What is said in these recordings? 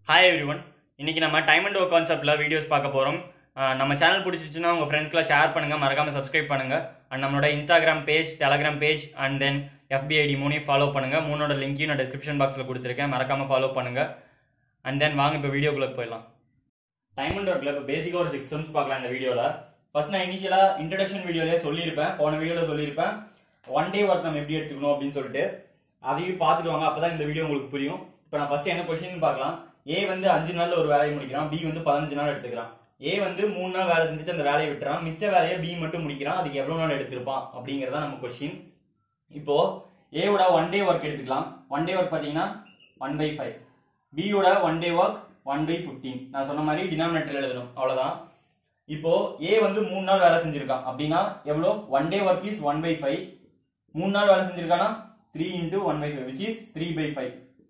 hi every everyone இன்னைக்கு நம்ம time and work கான்செப்டில் வீடியோஸ் பார்க்க போகிறோம் நம்ம சேனல் பிடிச்சிச்சுன்னா உங்கள் ஃப்ரெண்ட்ஸ்க்குலாம் ஷேர் பண்ணுங்கள் மறக்காமல் சப்ஸ்கிரைப் பண்ணுங்கள் அண்ட் நம்மளோட Instagram page Telegram page and then எஃபிஐடி மூணையும் ஃபாலோ பண்ணுங்கள் மூணோட லிங்க்கையும் நான் டிஸ்கிரிப்ஷன் பாக்ஸில் கொடுத்துருக்கேன் மறக்காமல் ஃபாலோ பண்ணுங்கள் அண்ட் தென் வாங்க இப்போ வீடியோக்குள்ளே போயிடலாம் டைம் அண்ட் ஒர்க்கில் இப்போ பேசிக்காக ஒரு சிக்ஸ் சம்ஸ் பார்க்கலாம் இந்த வீடியோவில் ஃபர்ஸ்ட் நான் இனிஷியலாக இன்ட்ரடக்ஷன் வீடியோலேயே சொல்லியிருப்பேன் போன வீடியோவில் சொல்லியிருப்பேன் ஒன் டே ஒர்க் நம்ம எப்படி எடுத்துக்கணும் அப்படின்னு சொல்லிட்டு அதையும் பார்த்துட்டு வாங்க அப்பதான் இந்த வீடியோ உங்களுக்கு புரியும் இப்போ நான் ஃபர்ஸ்ட் என்ன கொஸ்டின் பார்க்கலாம் ஏ வந்து அஞ்சு நாள்ல ஒரு வேலையை முடிக்கிறான் பி வந்து பதினஞ்சு நாள் எடுத்துக்கிறான் ஏ வந்து மூணு நாள் வேலை செஞ்சுட்டு அந்த வேலையை விட்டுறான் மிச்ச வேலையை பி மட்டும் முடிக்கிறான் அதுக்கு எவ்வளவு நாள் எடுத்திருப்பான் அப்படிங்கறத நம்ம கொஸ்டின் இப்போ ஏவோட ஒன் டே ஒர்க் எடுத்துக்கலாம் ஒன் டே ஒர்க் பாத்தீங்கன்னா ஒன் பை ஃபைவ் பியோட one day work one by fifteen நான் சொன்ன மாதிரி டினாமினேட்டர் எழுதணும் அவ்வளவுதான் இப்போ ஏ வந்து மூணு நாள் வேலை செஞ்சிருக்கான் அப்படின்னா எவ்வளோ one day work is one by five மூணு நாள் வேலை செஞ்சிருக்கானா three into one by five which is three by five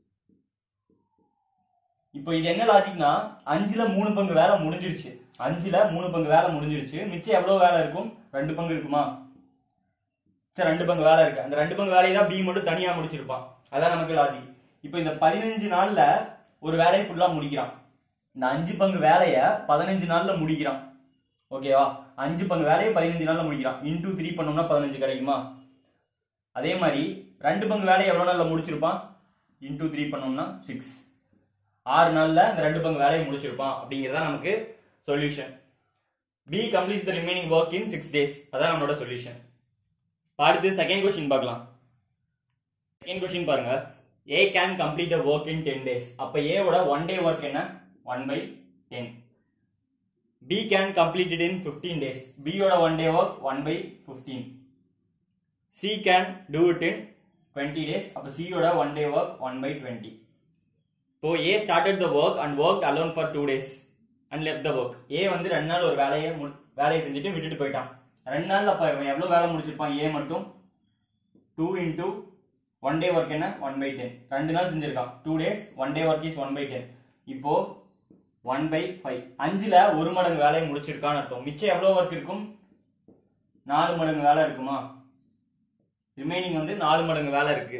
இப்போ இது என்ன லாஜிக்னா அஞ்சுல மூணு பங்கு வேலை முடிஞ்சிருச்சு அஞ்சுல மூணு பங்கு வேலை முடிஞ்சிருச்சு மிச்சம் எவ்வளவு வேலை இருக்கும் ரெண்டு பங்கு இருக்குமா சரி ரெண்டு பங்கு வேலை இருக்கு அந்த ரெண்டு பங்கு வேலையை தான் பி மட்டும் தனியா முடிச்சிருப்பான் அதான் நமக்கு லாஜிக் இப்போ இந்த பதினஞ்சு நாள்ல ஒரு வேலையை ஃபுல்லா முடிக்கிறான் இந்த அஞ்சு பங்கு வேலைய பதினஞ்சு நாள்ல முடிக்கிறான் ஓகேவா அஞ்சு பங்கு வேலையை பதினஞ்சு நாள்ல முடிக்கிறான் இன்டூ த்ரீ பண்ணோம்னா பதினஞ்சு கிடைக்குமா அதே மாதிரி ரெண்டு பங்கு வேலையை எவ்வளவு நாள்ல முடிச்சிருப்பான் இன்டூ த்ரீ பண்ணோம்னா சிக்ஸ் ஆறு நாள்ல இந்த ரெண்டு பங்கு வேலையை முடிச்சிருப்பான் அப்படிங்கறதா நமக்கு solution B complete the remaining work in six days அதான் நம்மளோட சொல்யூஷன் அடுத்து செகண்ட் கொஸ்டின் பார்க்கலாம் செகண்ட் கொஸ்டின் பாருங்க A can complete the work in ten days அப்ப ஏவோட ஒன் டே ஒர்க் என்ன one by ten B can complete it in fifteen days பியோட one day work one by fifteen C can do it in twenty days அப்போ சியோட one day work one by twenty இப்போ A started the work and work alone for two days and left the work A வந்து ரெண்டு நாள் ஒரு வேலையை மு- வேலையை செஞ்சுட்டு விட்டுட்டு போயிட்டான் ரெண்டு நாள் அப்ப இவன் எவ்வளவு வேலை முடிச்சிருப்பான் ஏ மட்டும் two into one day work என்ன ஒன் பை டென் ரெண்டு நாள் செஞ்சிருக்கான் two days one day work is one by ten இப்போ ஒன் பை ஃபைவ் அஞ்சுல ஒரு மடங்கு வேலையை முடிச்சிருக்கான்னு அர்த்தம் மிச்சம் எவ்வளவு ஒர்க் இருக்கும் நாலு மடங்கு வேலை இருக்குமா ரிமைனிங் வந்து நாலு மடங்கு வேலை இருக்கு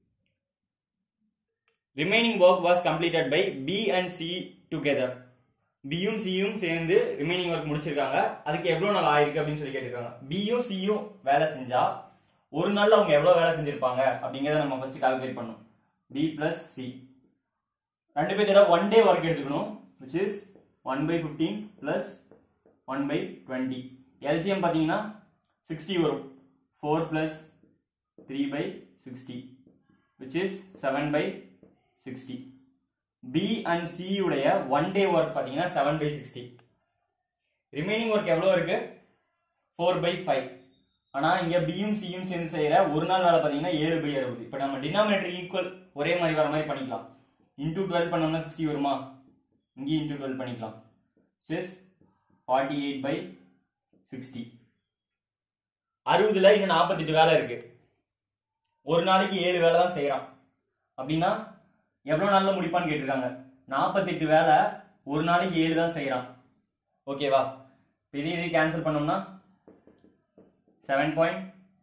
remaining work was completed by B and C together பியும் சியும் சேர்ந்து ரிமைனிங் ஒர்க் முடிச்சிருக்காங்க அதுக்கு எவ்வளவு நாள் ஆயிருக்கு அப்படின்னு சொல்லி கேட்டிருக்காங்க பியும் சியும் வேலை செஞ்சா ஒரு நாள்ல அவங்க எவ்வளவு வேலை செஞ்சிருப்பாங்க அப்படிங்கறத நம்ம ஃபர்ஸ்ட் கால்குலேட் பண்ணணும் பி பிளஸ் சி ரெண்டு பேர்த்தோட ஒன் டே ஒர்க் எடுத்துக்கணும் which is one by fifteen plus one by twenty LCM பார்த்தீங்கன்னா சிக்ஸ்டி வரும் four plus three by sixty which is seven by sixty B and C உடைய one day work பார்த்தீங்கன்னா seven by sixty remaining work எவ்வளோ இருக்கு four by five ஆனா இங்க பியும் சியும் சேர்ந்து செய்யற ஒரு நாள் வேலை பார்த்தீங்கன்னா ஏழு பை அறுபது இப்போ நம்ம டினாமினேட்டர் ஈக்குவல் ஒரே மாதிரி வர மாதிரி பண்ணிக்கலாம் இன்டூ டுவெல் பண்ணோம்னா சிக்ஸ்டி வருமா இங்கேயும் இன்டூ டுவெல் பண்ணிக்கலாம் this forty eight by sixty அறுபதுல இன்னும் நாற்பத்தெட்டு வேலை இருக்கு ஒரு நாளைக்கு ஏழு வேலை தான் செய்யறான் அப்படின்னா எவ்வளவு நாள்ல முடிப்பான்னு கேட்டிருக்காங்க நாற்பத்தெட்டு வேலை ஒரு நாளைக்கு ஏழு தான் செய்யறான் ஓகேவா பெரிய இது கேன்சல் பண்ணோம்னா செவன் பாயிண்ட்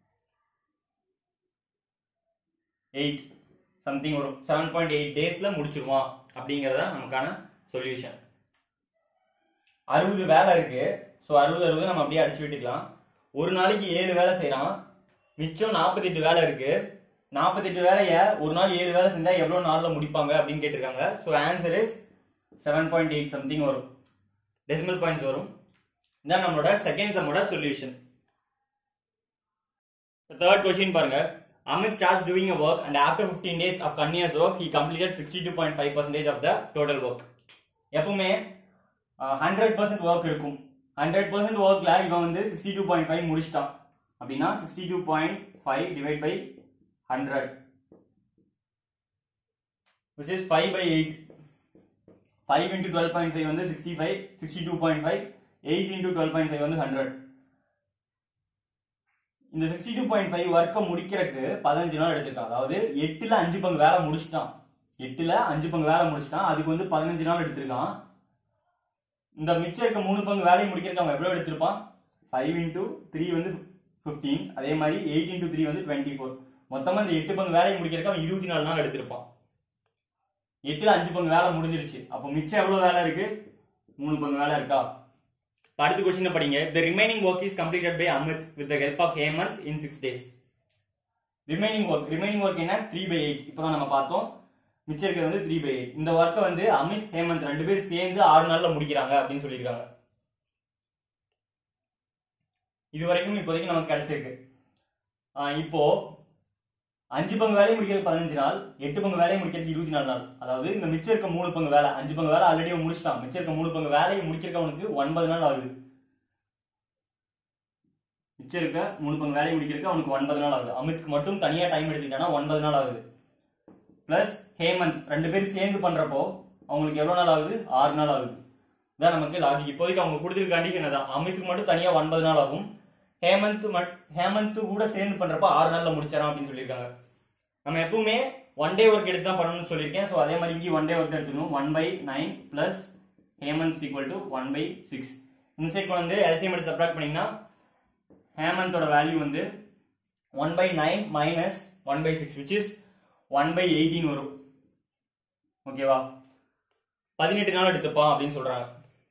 எயிட் சம்திங் வரும் செவன் பாயிண்ட் எயிட் டேஸ்ல முடிச்சிருவான் அப்படிங்கறத நமக்கான சொல்யூஷன் அறுபது வேலை இருக்கு ஸோ அறுபது அறுபது நம்ம அப்படியே அடிச்சு விட்டுக்கலாம் ஒரு நாளைக்கு ஏழு வேலை செய்யறான் மிச்சம் நாற்பத்தெட்டு வேலை இருக்கு நாற்பத்தெட்டு வேலைய ஒரு நாள் ஏழு வேலை செஞ்சா எவ்வளவு நாள்ல முடிப்பாங்க அப்படின்னு கேட்டிருக்காங்க so answer is seven point eight something வரும் டெசிமல் பாயிண்ட்ஸ் வரும் இதான் நம்மளோட செகண்ட் சம்மோட சொல்யூஷன் தேர்ட் கொஸ்டின் பாருங்க Amit starts doing a work and after 15 days of continuous work he completed 62.5 percentage of the total work எப்பவுமே hundred percent work இருக்கும் hundred percent ஒர்க்ல இவன் வந்து சிக்ஸ்டி டூ பாயிண்ட் ஃபைவ் முடிச்சிட்டான் அப்படின்னா sixty two point five divide by hundred which is five by eight five into twelve point five வந்து sixty five sixty two point five eight into twelve point five வந்து hundred இந்த sixty two point five ஒர்க்கை முடிக்கிறதுக்கு பதினஞ்சு நாள் எடுத்திருக்கான் அதாவது எட்டுல அஞ்சு பங்கு வேலை முடிச்சிட்டான் எட்டுல அஞ்சு பங்கு வேலை முடிச்சிட்டான் அதுக்கு வந்து பதினஞ்சு நாள் எடுத்திருக்கான் இந்த மிச்சம் இருக்க மூணு பங்கு வேலையை முடிக்கிறதுக்கு அவன் எவ்வளவு எடுத்திருப்பான் ஃபைவ் இன்டூ த்ரீ வந்து ஃபிஃப்டீன் அதே மாதிரி எயிட் இன்டூ த்ரீ வந்து டுவெண்ட்டி ஃபோர் மொத்தமா இந்த எட்டு பங்கு வேலையை முடிக்கிறதுக்கு அவன் இருபத்தி நாலு நாள் எடுத்திருப்பான் எட்டுல அஞ்சு பங்கு வேலை முடிஞ்சிருச்சு அப்போ மிச்சம் எவ்வளவு வேலை இருக்கு மூணு பங்கு வேலை இருக்கா இப்ப அடுத்த கொஸ்டின் படிங்க the remaining work is completed by Amit with the help of Hemant in six days remaining work remaining work என்ன த்ரீ பை எயிட் இப்போதான் நம்ம பார்த்தோம் மிச்சம் இருக்கிறது வந்து த்ரீ பை எயிட் இந்த ஒர்க்கை வந்து அமித் ஹேமந்த் ரெண்டு பேரும் சேர்ந்து ஆறு நாள்ல முடிக்கிறாங்க அப்படின்னு சொல்லியிருக்காங்க இது வரைக்கும் இப்போதைக்கு நமக்கு கிடைச்சிருக்கு ஆஹ் இப்போ அஞ்சு பங்கு வேலையை முடிக்கிறது பதினஞ்சு நாள் எட்டு பங்கு வேலையை முடிக்கிறது இருபத்தி நாலு நாள் அதாவது இந்த மிச்சம் இருக்க மூணு பங்கு வேலை அஞ்சு பங்கு வேலை ஆல்ரெடி முடிச்சிட்டான் மிச்சம் இருக்க மூணு பங்கு வேலையை முடிக்கிறதுக்கு அவனுக்கு ஒன்பது நாள் ஆகுது மிச்சம் இருக்க மூணு பங்கு வேலையை முடிக்கிறதுக்கு அவனுக்கு ஒன்பது நாள் ஆகுது அமித்க்கு மட்டும் தனியா டைம் எடுத்துக்கிட்டானா ஒன்பது நாள் ஆகுது பிளஸ் ஹேமந்த் ரெண்டு பேரும் சேர்ந்து பண்றப்போ அவங்களுக்கு எவ்வளவு நாள் ஆகுது ஆறு நாள் ஆகுது இதான் நமக்கு லாஜிக் இப்போதைக்கு அவங்க கொடுத்துருக்க கண்டிஷன் தான் அமித்துக்கு மட்டும் தனியா ஒன்பது நாள் ஆகும் ஹேமந்த் மட்- ஹேமந்த் கூட சேர்ந்து பண்றப்ப ஆறு நாள்ல முடிச்சிடலாம் அப்படின்னு சொல்லியிருக்காங்க நம்ம எப்பவுமே ஒன் டே ஒர்க் எடுத்து தான் பண்ணணும்னு சொல்லியிருக்கேன் ஸோ அதே மாதிரி இங்கே ஒன் டே ஒர்க் எடுத்துக்கணும் one by nine plus Hemant equal to one by six இந்த சைட் வந்து எல்சிஎம் எடுத்து சப்ராக்ட் பண்ணீங்கன்னா ஹேமந்தோட வேல்யூ வந்து one by nine minus one by six which is one by eighteen வரும் ஓகேவா பதினெட்டு நாள் எடுத்துப்பான் அப்படின்னு சொல்றாங்க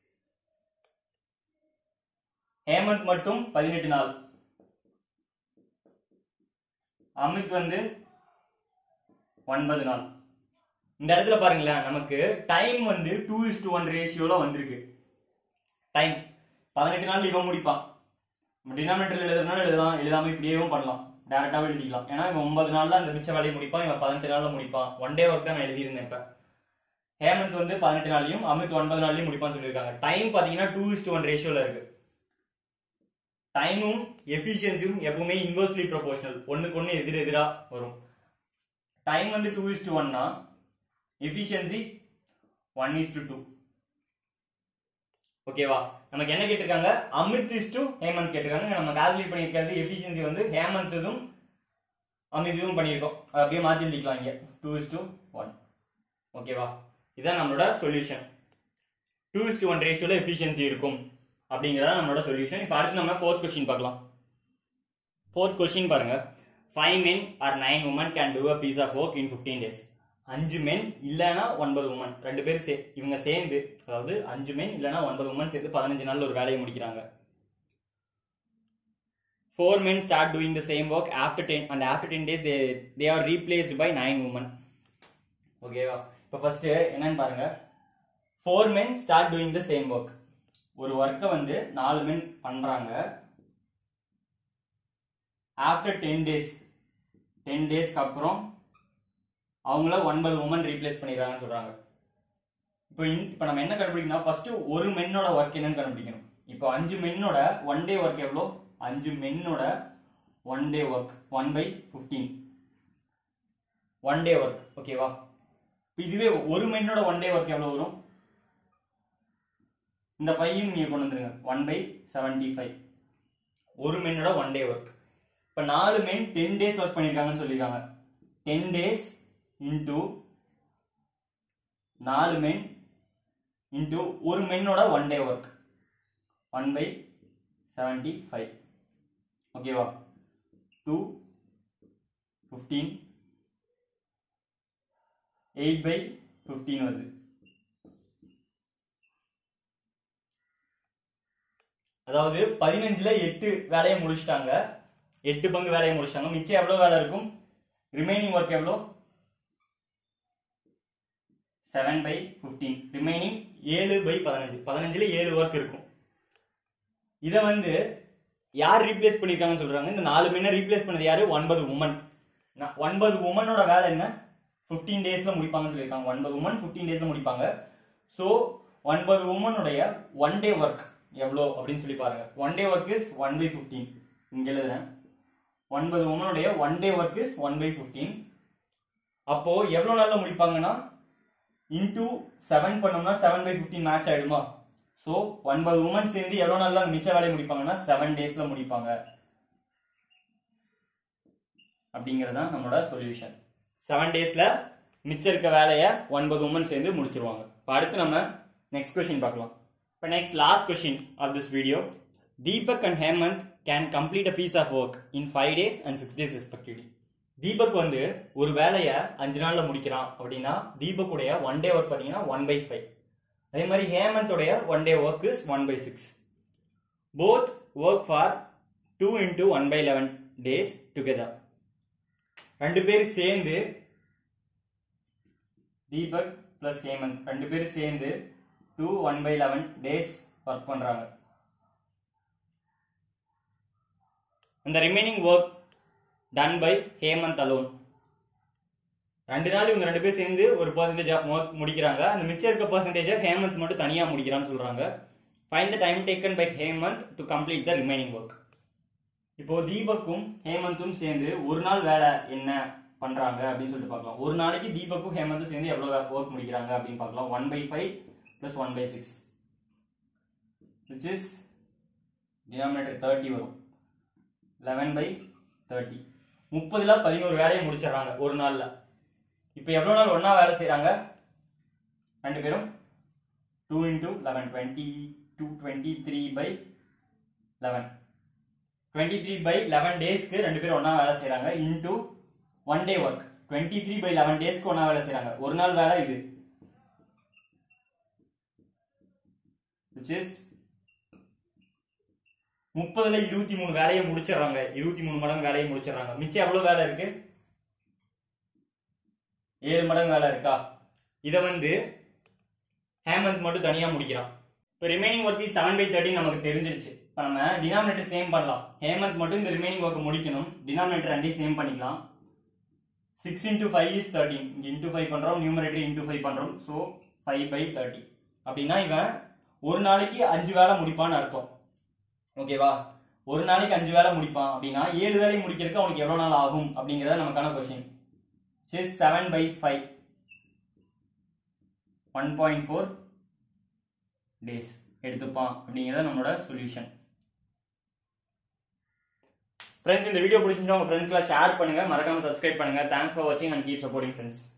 ஹேமந்த் மட்டும் பதினெட்டு நாள் அமித் வந்து ஒன்பது நாள் இந்த இடத்துல பாருங்களேன் நமக்கு டைம் வந்து டூ இஸ் டு ஒன் ரேஷியோல வந்திருக்கு டைம் பதினெட்டு நாள் இவன் முடிப்பான் டினாமினேட்டர் எழுதுனாலும் எழுதலாம் எழுதாம இப்படியேவும் பண்ணலாம் டேரக்டாவே எழுதிக்கலாம் ஏன்னா இவன் ஒன்பது நாள்ல அந்த மிச்ச வேலையை முடிப்பான் இவன் பதினெட்டு நாள்ல முடிப்பான் ஒன் டே ஒர்க் தான் நான் எழுதியிருந்தேன் இப்ப ஹேமந்த் வந்து பதினெட்டு நாளையும் அமித் ஒன்பது நாள்லயும் முடிப்பான்னு சொல்லியிருக்காங்க டைம் பாத்தீங்கன்னா டூ இஸ் டு ஒன் ரேஷியோல இருக்கு டைமும் எஃபிஷியன்சியும் எப்பவுமே இன்வெர்ஸ்லி ப்ரொபோஷனல் ஒண்ணுக்கு ஒண்ணு எதிர் எதிரா வரும் டைம் வந்து டூ இஸ் டு ஒன்னா efficiency one is to two ஓகேவா நமக்கு என்ன கேட்டிருக்காங்க அமித் இஸ் டு ஹேமந்த் கேட்டிருக்காங்க நம்ம கால்குலேட் பண்ணியிருக்கிறது எஃபிஷியன்சி வந்து ஹேமந்த் இதுவும் அமித் இதுவும் பண்ணியிருக்கோம் அது அப்படியே மாத்தி எழுதிக்கலாம் இங்க டூ இஸ் டு ஒன் ஓகேவா இதான் நம்மளோட solution two is to one ரேஷியோல எஃபிஷியன்சி இருக்கும் அப்படிங்கிறதா நம்மளோட சொல்யூஷன் இப்போ அடுத்து நம்ம ஃபோர்த் கொஸ்டின் பார்க்கலாம் ஃபோர்த் கொஸ்டின் பாருங்க five men or nine women can do a piece of work in 15 days அஞ்சு மென் இல்லைன்னா ஒன்பது உமன் ரெண்டு பேர் சே இவங்க சேர்ந்து அதாவது அஞ்சு மென் இல்லைன்னா ஒன்பது உமன் சேர்ந்து பதினஞ்சு நாள்ல ஒரு வேலையை முடிக்கிறாங்க four men start doing the same work after ten and after ten days they they are replaced by nine woman ஓகேவா இப்போ ஃபர்ஸ்ட் என்னன்னு பாருங்க four men start doing the same work ஒரு ஒர்க்கை வந்து நாலு மென் பண்றாங்க ஆஃப்டர் டென் டேஸ் டென் டேஸ்க்கு அப்புறம் அவங்கள ஒன்பது உமன் ரீப்ளேஸ் பண்ணிடுறாங்கன்னு சொல்றாங்க இப்போ இன்- இப்போ நம்ம என்ன கண்டுபிடிக்கணும் ஃபர்ஸ்ட் ஒரு மென்னோட ஒர்க் என்னன்னு கண்டுபிடிக்கணும் இப்போ அஞ்சு மென்னோட ஒன் டே ஒர்க் எவ்வளோ அஞ்சு மென்னோட one day work one by fifteen one day work ஓகேவா இதுவே ஒரு மென்னோட ஒன் டே ஒர்க் எவ்வளோ வரும் இந்த ஃபைவையும் நீங்க கொண்டு வந்துருங்க ஒன் பை செவன்டி ஃபைவ் ஒரு மென்னோட ஒன் டே ஒர்க் இப்போ நாலு மென் டென் டேஸ் ஒர்க் பண்ணியிருக்காங்கன்னு சொல்லியிருக்காங்க டென் டேஸ் இன்டூ நாலு மென் இன்டூ ஒரு மென்னோட one day work one by seventy five ஓகேவா two fifteen eight by fifteen வருது அதாவது பதினஞ்சுல எட்டு வேலையை முடிச்சிட்டாங்க எட்டு பங்கு வேலையை முடிச்சிட்டாங்க மிச்சம் எவ்வளவு வேலை இருக்கும் ரிமைனிங் ஒர்க் எவ்வளோ செவன் பை ஃபிஃப்டீன் ரிமைனிங் ஏழு பை பதினஞ்சு பதினஞ்சுல ஏழு ஒர்க் இருக்கும் இதை வந்து யார் ரீப்ளேஸ் பண்ணிருக்காங்கன்னு சொல்றாங்க இந்த நாலு மென்ன ரீப்ளேஸ் பண்ணது யாரு ஒன்பது உமன் ஒன்பது உமனோட வேலை என்ன 15 டேஸ்ல முடிப்பாங்கன்னு சொல்லியிருக்காங்க ஒன்பது உமன் 15 டேஸ்ல முடிப்பாங்க ஸோ ஒன்பது உமனுடைய ஒன் டே ஒர்க் எவ்வளோ அப்படின்னு சொல்லி பாருங்க one day work is one by fifteen இங்க எழுதுறேன் ஒன்பது உமனுடைய one day work is one by fifteen அப்போ எவ்வளவு நாள்ல முடிப்பாங்கன்னா இன்டூ செவன் பண்ணோம்னா செவன் பை ஃபிஃப்டீன் மேட்ச் ஆயிடுமா ஸோ ஒன்பது உமன் சேர்ந்து எவ்வளவு நாள்ல அந்த மிச்ச வேலையை முடிப்பாங்கன்னா செவன் டேஸ்ல முடிப்பாங்க அப்படிங்கிறது தான் நம்மளோட சொல்யூஷன் செவன் டேஸ்ல மிச்சம் இருக்க வேலையை ஒன்பது உமன் சேர்ந்து முடிச்சிருவாங்க இப்போ அடுத்து நம்ம நெக்ஸ்ட் கொஸ்டின் பார்க்கலாம் இப்போ next last question of this video Deepak and Hemant can complete a piece of work in five days and six days respectively Deepak வந்து ஒரு வேலையை அஞ்சு நாள்ல முடிக்கிறான் அப்படின்னா தீபக்குடைய ஒன் டே ஒர்க் பார்த்தீங்கன்னா ஒன் பை ஃபைவ் அதே மாதிரி ஹேமந்தோடைய one day work is one by six both work for two into one by eleven days together ரெண்டு பேர் சேர்ந்து தீபக் பிளஸ் ஹேமந்த் ரெண்டு பேரும் சேர்ந்து two one by eleven days work பண்றாங்க இந்த remaining work done by Hemant alone ரெண்டு நாள் இவங்க ரெண்டு பேரும் சேர்ந்து ஒரு பர்சன்டேஜ் ஆஃப் ஒர்க் முடிக்கிறாங்க அந்த மிச்சம் இருக்க பர்சன்டேஜ் ஹேமந்த் மட்டும் தனியா முடிக்கிறான்னு சொல்றாங்க find the time taken by Hemant to complete the remaining work இப்போ தீபக்கும் ஹேமந்தும் சேர்ந்து ஒரு நாள் வேலை என்ன பண்றாங்க அப்படின்னு சொல்லிட்டு பார்க்கலாம் ஒரு நாளைக்கு தீபக்கும் ஹேமந்தும் சேர்ந்து எவ்வளவு ஒர்க் முடிக்கிறாங்க அப்படின்னு பார்க்கலாம் one by five plus one by six which is denominator thirty வரும் லெவன் பை தேர்ட்டி முப்பதுல பதினோரு வேலையை முடிச்சிடுறாங்க ஒரு நாள்ல இப்போ எவ்வளவு நாள் ஒண்ணா வேலை செய்றாங்க ரெண்டு பேரும் two into eleven twenty two twenty three by eleven twenty three by eleven டேஸ்க்கு ரெண்டு பேரும் ஒண்ணா வேலை செய்றாங்க into one day work twenty three by eleven டேஸ்க்கு ஒண்ணா வேலை செய்றாங்க ஒரு நாள் வேலை இது which is முப்பதுல இருபத்தி மூணு வேலையை முடிச்சிடுறாங்க இருபத்தி மூணு மடங்கு வேலையை முடிச்சிடுறாங்க மிச்சம் எவ்வளவு வேலை இருக்கு ஏழு மடங்கு வேலை இருக்கா இதை வந்து ஹேமந்த் மட்டும் தனியா முடிக்கிறான் இப்போ remaining work seven by thirty நமக்கு தெரிஞ்சிருச்சு இப்போ நம்ம டினாமினேட்டர் சேம் பண்ணலாம் ஹேமந்த் மட்டும் இந்த ரிமைனிங் ஒர்க் முடிக்கணும் டினாமினேட்டர் ரெண்டையும் சேம் பண்ணிக்கலாம் six into five is thirty இங்கே இன்டூ ஃபைவ் பண்ணுறோம் நியூமரேட்டர் இன்டூ ஃபைவ் பண்ணுறோம் ஸோ ஃபைவ் பை தேர்ட்டி அப்படின்னா இவன் ஒரு நாளைக்கு அஞ்சு வேலை முடிப்பான்னு அர்த்தம் ஓகேவா ஒரு நாளைக்கு அஞ்சு வேலை முடிப்பான் அப்படின்னா ஏழு வேலை முடிக்கிறதுக்கு அவனுக்கு எவ்வளவு நாள் ஆகும் அப்படிங்கறத நமக்கான question is seven by five one point four days எடுத்துப்பான் அப்படிங்கறத நம்மளோட சொல்யூஷன் ஃப்ரெண்ட்ஸ் இந்த வீடியோ பிடிச்சிருந்தா உங்க ஃப்ரெண்ட்ஸ்க்குலாம் ஷேர் பண்ணுங்க மறக்காம சப்ஸ்கிரைப் பண்ணுங்க தேங்க்ஸ் ஃபார் வாட்சிங் அண்ட் கீப் சப்போர்ட்டிங் ஃப்ரெண்ட்ஸ்